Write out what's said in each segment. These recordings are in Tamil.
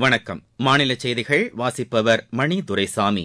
வணக்கம் மாநில செய்திகள் வாசிப்பவர் மணி துரைசாமி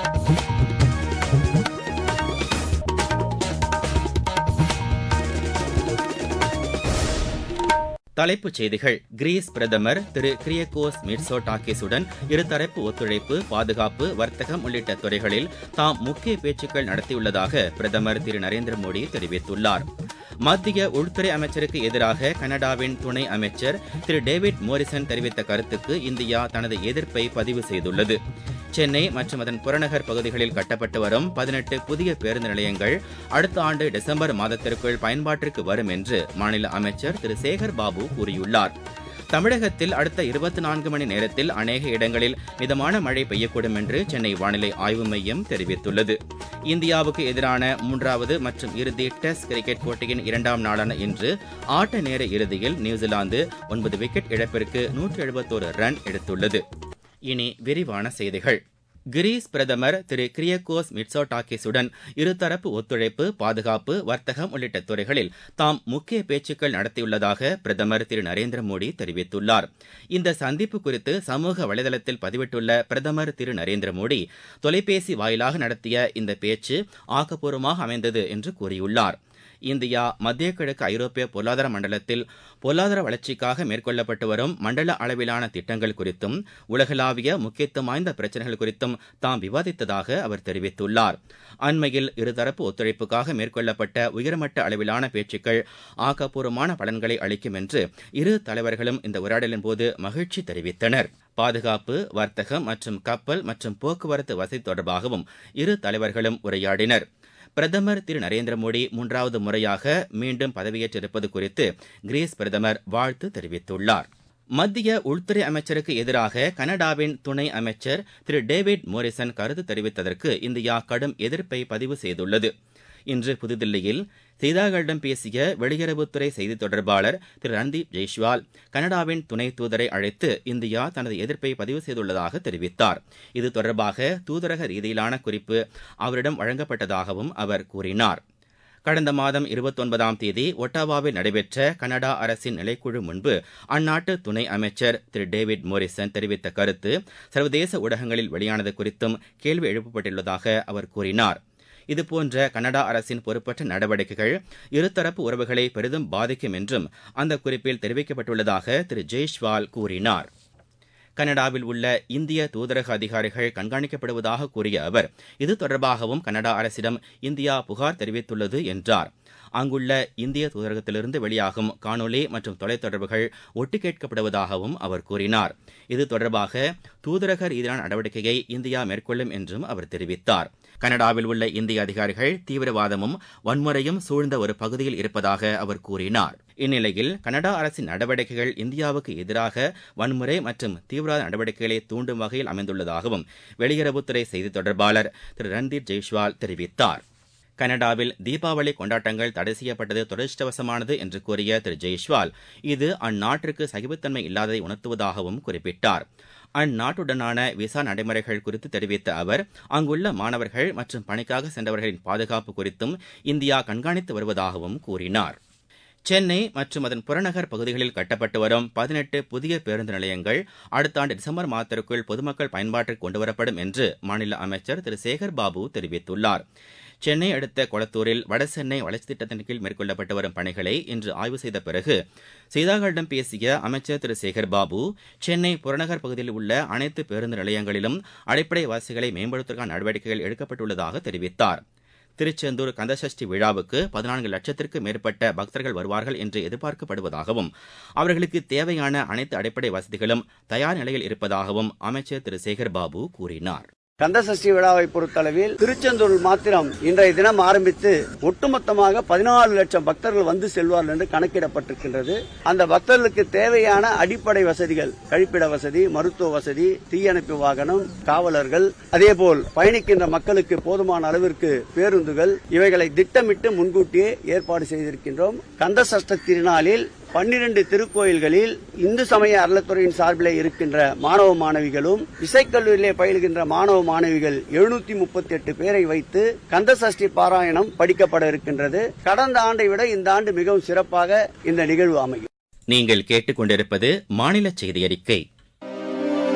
தலைப்புச் செய்திகள் கிரீஸ் பிரதமர் திரு கிரியகோஸ் மிட்சோடாக்கிஸுடன் இருதரப்பு ஒத்துழைப்பு பாதுகாப்பு வர்த்தகம் உள்ளிட்ட துறைகளில் தாம் முக்கிய பேச்சுக்கள் நடத்தியுள்ளதாக பிரதமர் திரு நரேந்திர மோடி தெரிவித்துள்ளார் மத்திய உள்துறை அமைச்சருக்கு எதிராக கனடாவின் துணை அமைச்சர் திரு டேவிட் மோரிசன் தெரிவித்த கருத்துக்கு இந்தியா தனது எதிர்ப்பை பதிவு செய்துள்ளது சென்னை மற்றும் அதன் புறநகர் பகுதிகளில் கட்டப்பட்டு வரும் பதினெட்டு புதிய பேருந்து நிலையங்கள் அடுத்த ஆண்டு டிசம்பர் மாதத்திற்குள் பயன்பாட்டிற்கு வரும் என்று மாநில அமைச்சர் திரு சேகர் பாபு கூறியுள்ளார் தமிழகத்தில் அடுத்த இருபத்தி நான்கு மணி நேரத்தில் அநேக இடங்களில் மிதமான மழை பெய்யக்கூடும் என்று சென்னை வானிலை ஆய்வு மையம் தெரிவித்துள்ளது இந்தியாவுக்கு எதிரான மூன்றாவது மற்றும் இறுதி டெஸ்ட் கிரிக்கெட் போட்டியின் இரண்டாம் நாளான இன்று ஆட்ட நேர இறுதியில் நியூசிலாந்து ஒன்பது விக்கெட் இழப்பிற்கு நூற்று எழுபத்தோரு ரன் எடுத்துள்ளது இனி விரிவான செய்திகள் கிரீஸ் பிரதமர் திரு கிரியகோஸ் மிட்சோடாக்கிஸுடன் இருதரப்பு ஒத்துழைப்பு பாதுகாப்பு வர்த்தகம் உள்ளிட்ட துறைகளில் தாம் முக்கிய பேச்சுக்கள் நடத்தியுள்ளதாக பிரதமர் திரு நரேந்திர மோடி தெரிவித்துள்ளார் இந்த சந்திப்பு குறித்து சமூக வலைதளத்தில் பதிவிட்டுள்ள பிரதமர் திரு நரேந்திர மோடி தொலைபேசி வாயிலாக நடத்திய இந்த பேச்சு ஆக்கப்பூர்வமாக அமைந்தது என்று கூறியுள்ளார் இந்தியா மத்திய கிழக்கு ஐரோப்பிய பொருளாதார மண்டலத்தில் பொருளாதார வளர்ச்சிக்காக மேற்கொள்ளப்பட்டு வரும் மண்டல அளவிலான திட்டங்கள் குறித்தும் உலகளாவிய முக்கியத்துவம் வாய்ந்த பிரச்சினைகள் குறித்தும் தாம் விவாதித்ததாக அவர் தெரிவித்துள்ளார் அண்மையில் இருதரப்பு ஒத்துழைப்புக்காக மேற்கொள்ளப்பட்ட உயர்மட்ட அளவிலான பேச்சுக்கள் ஆக்கப்பூர்வமான பலன்களை அளிக்கும் என்று இரு தலைவர்களும் இந்த உரையாடலின் போது மகிழ்ச்சி தெரிவித்தனர் பாதுகாப்பு வர்த்தகம் மற்றும் கப்பல் மற்றும் போக்குவரத்து வசதி தொடர்பாகவும் இரு தலைவர்களும் உரையாடினர் பிரதமர் திரு நரேந்திர மோடி மூன்றாவது முறையாக மீண்டும் பதவியேற்றிருப்பது குறித்து கிரீஸ் பிரதமர் வாழ்த்து தெரிவித்துள்ளார் மத்திய உள்துறை அமைச்சருக்கு எதிராக கனடாவின் துணை அமைச்சர் திரு டேவிட் மோரிசன் கருத்து தெரிவித்ததற்கு இந்தியா கடும் எதிர்ப்பை பதிவு செய்துள்ளது இன்று புதுதில்லியில் செய்தியாளர்களிடம் பேசிய வெளியுறவுத்துறை செய்தி தொடர்பாளர் திரு ரன்தீப் ஜெய்ஷ்வால் கனடாவின் துணை தூதரை அழைத்து இந்தியா தனது எதிர்ப்பை பதிவு செய்துள்ளதாக தெரிவித்தார் இது தொடர்பாக தூதரக ரீதியிலான குறிப்பு அவரிடம் வழங்கப்பட்டதாகவும் அவர் கூறினார் கடந்த மாதம் இருபத்தொன்பதாம் தேதி ஒட்டாவாவில் நடைபெற்ற கனடா அரசின் நிலைக்குழு முன்பு அந்நாட்டு துணை அமைச்சர் திரு டேவிட் மோரிசன் தெரிவித்த கருத்து சர்வதேச ஊடகங்களில் வெளியானது குறித்தும் கேள்வி எழுப்பப்பட்டுள்ளதாக அவர் கூறினார் இதுபோன்ற கனடா அரசின் பொறுப்பற்ற நடவடிக்கைகள் இருதரப்பு உறவுகளை பெரிதும் பாதிக்கும் என்றும் அந்த குறிப்பில் தெரிவிக்கப்பட்டுள்ளதாக திரு ஜெய்ஷ்வால் கூறினார் கனடாவில் உள்ள இந்திய தூதரக அதிகாரிகள் கண்காணிக்கப்படுவதாக கூறிய அவர் இது தொடர்பாகவும் கனடா அரசிடம் இந்தியா புகார் தெரிவித்துள்ளது என்றார் அங்குள்ள இந்திய தூதரகத்திலிருந்து வெளியாகும் காணொலி மற்றும் தொலைத்தொடர்புகள் ஒட்டு கேட்கப்படுவதாகவும் அவர் கூறினார் இது தொடர்பாக தூதரக ரீதியான நடவடிக்கையை இந்தியா மேற்கொள்ளும் என்றும் அவர் தெரிவித்தார் கனடாவில் உள்ள இந்திய அதிகாரிகள் தீவிரவாதமும் வன்முறையும் சூழ்ந்த ஒரு பகுதியில் இருப்பதாக அவர் கூறினார் இந்நிலையில் கனடா அரசின் நடவடிக்கைகள் இந்தியாவுக்கு எதிராக வன்முறை மற்றும் தீவிரவாத நடவடிக்கைகளை தூண்டும் வகையில் அமைந்துள்ளதாகவும் வெளியுறவுத்துறை செய்தி தொடர்பாளர் திரு ரன்தீப் ஜெய்ஷ்வால் தெரிவித்தார் கனடாவில் தீபாவளி கொண்டாட்டங்கள் தடை செய்யப்பட்டது துரதிருஷ்டவசமானது என்று கூறிய திரு ஜெய்ஷ்வால் இது அந்நாட்டிற்கு சகிப்புத்தன்மை இல்லாததை உணர்த்துவதாகவும் குறிப்பிட்டார் அந்நாட்டுடனான விசா நடைமுறைகள் குறித்து தெரிவித்த அவர் அங்குள்ள மாணவர்கள் மற்றும் பணிக்காக சென்றவர்களின் பாதுகாப்பு குறித்தும் இந்தியா கண்காணித்து வருவதாகவும் கூறினார் சென்னை மற்றும் அதன் புறநகர் பகுதிகளில் கட்டப்பட்டு வரும் பதினெட்டு புதிய பேருந்து நிலையங்கள் அடுத்த ஆண்டு டிசம்பர் மாதத்திற்குள் பொதுமக்கள் பயன்பாட்டிற்கு கொண்டுவரப்படும் என்று மாநில அமைச்சர் திரு சேகர் பாபு தெரிவித்துள்ளார் சென்னை அடுத்த கொளத்தூரில் வடசென்னை வளர்ச்சி திட்டத்தின் கீழ் மேற்கொள்ளப்பட்டு வரும் பணிகளை இன்று ஆய்வு செய்த பிறகு செய்தியாளர்களிடம் பேசிய அமைச்சர் திரு சேகர் பாபு சென்னை புறநகர் பகுதியில் உள்ள அனைத்து பேருந்து நிலையங்களிலும் அடிப்படை வசதிகளை மேம்படுத்துவதற்கான நடவடிக்கைகள் எடுக்கப்பட்டுள்ளதாக தெரிவித்தார் திருச்செந்தூர் கந்தசஷ்டி விழாவுக்கு பதினான்கு லட்சத்திற்கு மேற்பட்ட பக்தர்கள் வருவார்கள் என்று எதிர்பார்க்கப்படுவதாகவும் அவர்களுக்கு தேவையான அனைத்து அடிப்படை வசதிகளும் தயார் நிலையில் இருப்பதாகவும் அமைச்சர் திரு சேகர் பாபு கூறினார் கந்தசஷ்டி விழாவை பொறுத்தளவில் திருச்செந்தூர் மாத்திரம் இன்றைய தினம் ஆரம்பித்து ஒட்டுமொத்தமாக பதினாலு லட்சம் பக்தர்கள் வந்து செல்வார்கள் என்று கணக்கிடப்பட்டிருக்கின்றது அந்த பக்தர்களுக்கு தேவையான அடிப்படை வசதிகள் கழிப்பிட வசதி மருத்துவ வசதி தீயணைப்பு வாகனம் காவலர்கள் அதேபோல் பயணிக்கின்ற மக்களுக்கு போதுமான அளவிற்கு பேருந்துகள் இவைகளை திட்டமிட்டு முன்கூட்டியே ஏற்பாடு செய்திருக்கின்றோம் கந்த சஷ்ட திருநாளில் பன்னிரண்டு திருக்கோயில்களில் இந்து சமய அறலத்துறையின் சார்பில் இருக்கின்ற மாணவ மாணவிகளும் இசைக்கல்லூரியிலே பயில்கின்ற மாணவ மாணவிகள் எழுநூத்தி முப்பத்தி எட்டு பேரை வைத்து கந்த சஷ்டி பாராயணம் படிக்கப்பட இருக்கின்றது கடந்த ஆண்டை விட இந்த ஆண்டு மிகவும் சிறப்பாக இந்த நிகழ்வு அமையும் நீங்கள் கேட்டுக்கொண்டிருப்பது மாநில செய்தி அறிக்கை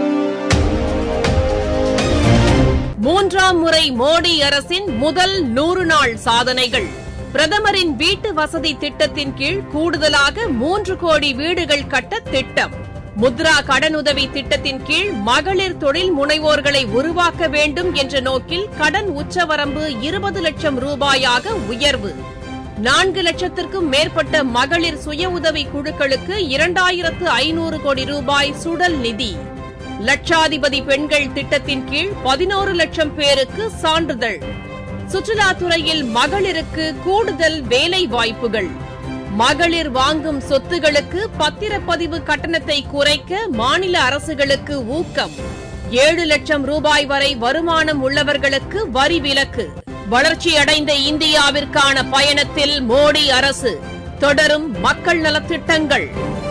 மூன்றாம் முறை மோடி அரசின் முதல் நூறு நாள் சாதனைகள் பிரதமரின் வீட்டு வசதி திட்டத்தின் கீழ் கூடுதலாக மூன்று கோடி வீடுகள் கட்ட திட்டம் முத்ரா கடனுதவி திட்டத்தின் கீழ் மகளிர் தொழில் முனைவோர்களை உருவாக்க வேண்டும் என்ற நோக்கில் கடன் உச்சவரம்பு இருபது லட்சம் ரூபாயாக உயர்வு நான்கு லட்சத்திற்கும் மேற்பட்ட மகளிர் சுய உதவி குழுக்களுக்கு இரண்டாயிரத்து ஐநூறு கோடி ரூபாய் சுடல் நிதி லட்சாதிபதி பெண்கள் திட்டத்தின் கீழ் பதினோரு லட்சம் பேருக்கு சான்றிதழ் சுற்றுலாத்துறையில் மகளிருக்கு கூடுதல் வேலை வாய்ப்புகள் மகளிர் வாங்கும் சொத்துகளுக்கு பத்திரப்பதிவு கட்டணத்தை குறைக்க மாநில அரசுகளுக்கு ஊக்கம் ஏழு லட்சம் ரூபாய் வரை வருமானம் உள்ளவர்களுக்கு வரி விலக்கு வளர்ச்சியடைந்த இந்தியாவிற்கான பயணத்தில் மோடி அரசு தொடரும் மக்கள் நலத்திட்டங்கள்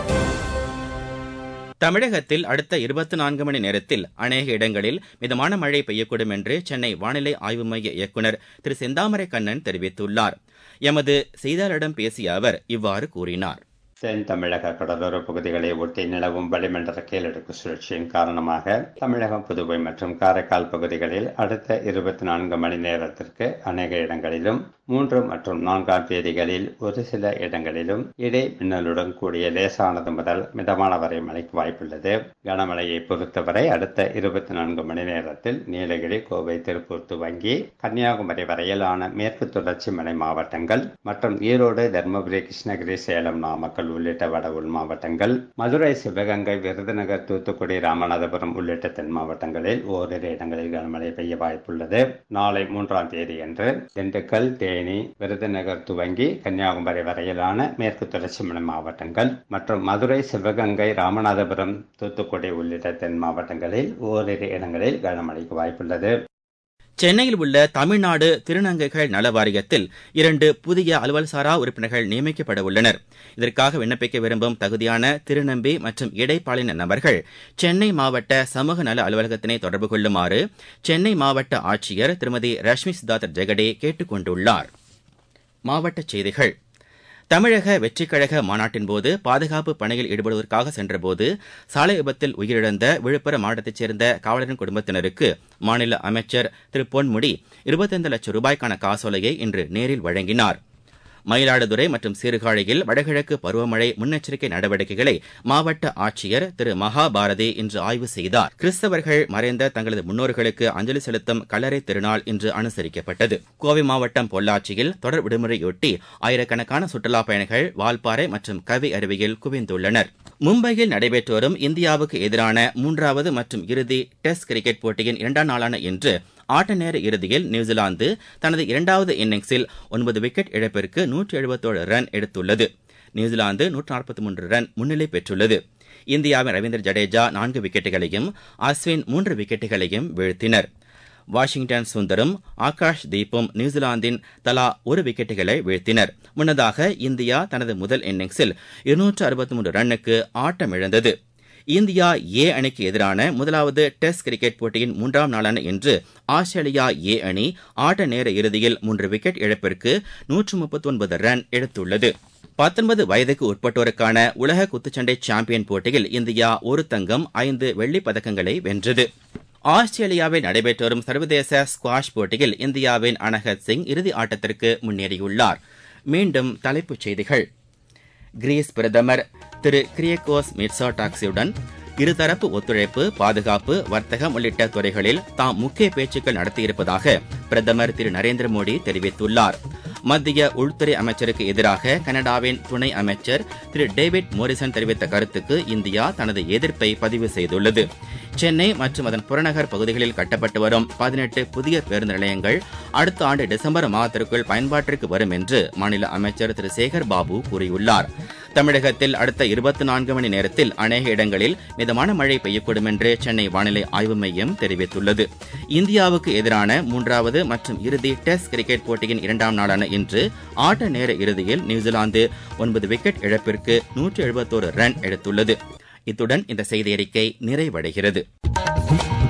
தமிழகத்தில் அடுத்த இருபத்தி நான்கு மணி நேரத்தில் அநேக இடங்களில் மிதமான மழை பெய்யக்கூடும் என்று சென்னை வானிலை ஆய்வு மைய இயக்குநர் திரு செந்தாமரை கண்ணன் தெரிவித்துள்ளார் எமது செய்தியாளரிடம் பேசிய அவர் இவ்வாறு கூறினார் தென் தமிழக கடலோர பகுதிகளை ஒட்டி நிலவும் வளிமண்டல கீழடுக்கு சுழற்சியின் காரணமாக தமிழகம் புதுவை மற்றும் காரைக்கால் பகுதிகளில் அடுத்த இருபத்தி நான்கு மணி நேரத்திற்கு அநேக இடங்களிலும் மூன்று மற்றும் நான்காம் தேதிகளில் ஒரு சில இடங்களிலும் இடை மின்னலுடன் கூடிய லேசானது முதல் மிதமான வரை மழைக்கு வாய்ப்புள்ளது கனமழையை பொறுத்தவரை அடுத்த இருபத்தி நான்கு மணி நேரத்தில் நீலகிரி கோவை திருப்பூர் துவங்கி கன்னியாகுமரி வரையிலான மேற்கு தொடர்ச்சி மலை மாவட்டங்கள் மற்றும் ஈரோடு தருமபுரி கிருஷ்ணகிரி சேலம் நாமக்கல் உள்ளிட்ட வட உள் மாவட்டங்கள் மதுரை சிவகங்கை விருதுநகர் தூத்துக்குடி ராமநாதபுரம் உள்ளிட்ட தென் மாவட்டங்களில் ஓரிரு இடங்களில் கனமழை பெய்ய வாய்ப்புள்ளது நாளை மூன்றாம் தேதியன்று திண்டுக்கல் தேனி விருதுநகர் துவங்கி கன்னியாகுமரி வரையிலான மேற்கு தொடர்ச்சி மலை மாவட்டங்கள் மற்றும் மதுரை சிவகங்கை ராமநாதபுரம் தூத்துக்குடி உள்ளிட்ட தென் மாவட்டங்களில் ஓரிரு இடங்களில் கனமழைக்கு வாய்ப்புள்ளது சென்னையில் உள்ள தமிழ்நாடு திருநங்கைகள் நல வாரியத்தில் இரண்டு புதிய அலுவல்சாரா உறுப்பினர்கள் நியமிக்கப்பட உள்ளனர் இதற்காக விண்ணப்பிக்க விரும்பும் தகுதியான திருநம்பி மற்றும் இடைப்பாளின நபர்கள் சென்னை மாவட்ட சமூக நல அலுவலகத்தினை தொடர்பு கொள்ளுமாறு சென்னை மாவட்ட ஆட்சியர் திருமதி ரஷ்மி சித்தார்த் ஜெகடே கேட்டுக் கொண்டுள்ளார் மாவட்டச் செய்திகள் தமிழக வெற்றிக்கழக மாநாட்டின்போது பாதுகாப்பு பணியில் ஈடுபடுவதற்காக சென்றபோது சாலை விபத்தில் உயிரிழந்த விழுப்புரம் மாவட்டத்தைச் சேர்ந்த காவலரின் குடும்பத்தினருக்கு மாநில அமைச்சர் திரு பொன்முடி இருபத்தைந்து லட்சம் ரூபாய்க்கான காசோலையை இன்று நேரில் வழங்கினார் மயிலாடுதுறை மற்றும் சீர்காழியில் வடகிழக்கு பருவமழை முன்னெச்சரிக்கை நடவடிக்கைகளை மாவட்ட ஆட்சியர் திரு மகாபாரதி இன்று ஆய்வு செய்தார் கிறிஸ்தவர்கள் மறைந்த தங்களது முன்னோர்களுக்கு அஞ்சலி செலுத்தும் கல்லறை திருநாள் இன்று அனுசரிக்கப்பட்டது கோவை மாவட்டம் பொள்ளாச்சியில் தொடர் விடுமுறையொட்டி ஆயிரக்கணக்கான சுற்றுலாப் பயணிகள் வால்பாறை மற்றும் கவி அருவியில் குவிந்துள்ளனர் மும்பையில் நடைபெற்று வரும் இந்தியாவுக்கு எதிரான மூன்றாவது மற்றும் இறுதி டெஸ்ட் கிரிக்கெட் போட்டியின் இரண்டாம் நாளான இன்று ஆட்ட நேர இறுதியில் நியூசிலாந்து தனது இரண்டாவது இன்னிங்ஸில் ஒன்பது விக்கெட் இழப்பிற்கு நூற்றி எழுபத்தோரு ரன் எடுத்துள்ளது நியூசிலாந்து நூற்று நாற்பத்தி மூன்று ரன் முன்னிலை பெற்றுள்ளது இந்தியாவின் ரவீந்திர ஜடேஜா நான்கு விக்கெட்டுகளையும் அஸ்வின் மூன்று விக்கெட்டுகளையும் வீழ்த்தினர் வாஷிங்டன் சுந்தரும் ஆகாஷ் தீப்பும் நியூசிலாந்தின் தலா ஒரு விக்கெட்டுகளை வீழ்த்தினர் முன்னதாக இந்தியா தனது முதல் இன்னிங்ஸில் இருநூற்று அறுபத்தி மூன்று ரன்னுக்கு ஆட்டமிழந்தது இந்தியா ஏ அணிக்கு எதிரான முதலாவது டெஸ்ட் கிரிக்கெட் போட்டியின் மூன்றாம் நாளான இன்று ஆஸ்திரேலியா ஏ அணி ஆட்ட நேர இறுதியில் மூன்று விக்கெட் இழப்பிற்கு நூற்று முப்பத்தி ஒன்பது ரன் எடுத்துள்ளது பத்தொன்பது வயதுக்கு உட்பட்டோருக்கான உலக குத்துச்சண்டை சாம்பியன் போட்டியில் இந்தியா ஒரு தங்கம் ஐந்து வெள்ளிப் பதக்கங்களை வென்றது ஆஸ்திரேலியாவில் நடைபெற்று வரும் சர்வதேச ஸ்குவாஷ் போட்டியில் இந்தியாவின் அனஹத் சிங் இறுதி ஆட்டத்திற்கு முன்னேறியுள்ளார் மீண்டும் தலைப்புச் செய்திகள் கிரீஸ் பிரதமர் திரு கிரியகோஸ் மிட்சாடாக்சியுடன் இருதரப்பு ஒத்துழைப்பு பாதுகாப்பு வர்த்தகம் உள்ளிட்ட துறைகளில் தாம் முக்கிய பேச்சுக்கள் நடத்தியிருப்பதாக பிரதமர் திரு நரேந்திர மோடி தெரிவித்துள்ளார் மத்திய உள்துறை அமைச்சருக்கு எதிராக கனடாவின் துணை அமைச்சர் திரு டேவிட் மோரிசன் தெரிவித்த கருத்துக்கு இந்தியா தனது எதிர்ப்பை பதிவு செய்துள்ளது சென்னை மற்றும் அதன் புறநகர் பகுதிகளில் கட்டப்பட்டு வரும் பதினெட்டு புதிய பேருந்து நிலையங்கள் அடுத்த ஆண்டு டிசம்பர் மாதத்திற்குள் பயன்பாட்டிற்கு வரும் என்று மாநில அமைச்சர் திரு சேகர் பாபு கூறியுள்ளார் தமிழகத்தில் அடுத்த இருபத்தி நான்கு மணி நேரத்தில் அநேக இடங்களில் மிதமான மழை பெய்யக்கூடும் என்று சென்னை வானிலை ஆய்வு மையம் தெரிவித்துள்ளது இந்தியாவுக்கு எதிரான மூன்றாவது மற்றும் இறுதி டெஸ்ட் கிரிக்கெட் போட்டியின் இரண்டாம் நாளான இன்று ஆட்ட நேர இறுதியில் நியூசிலாந்து ஒன்பது விக்கெட் இழப்பிற்கு நூற்றி எழுபத்தோரு ரன் எடுத்துள்ளது இத்துடன் இந்த செய்தி அறிக்கை நிறைவடைகிறது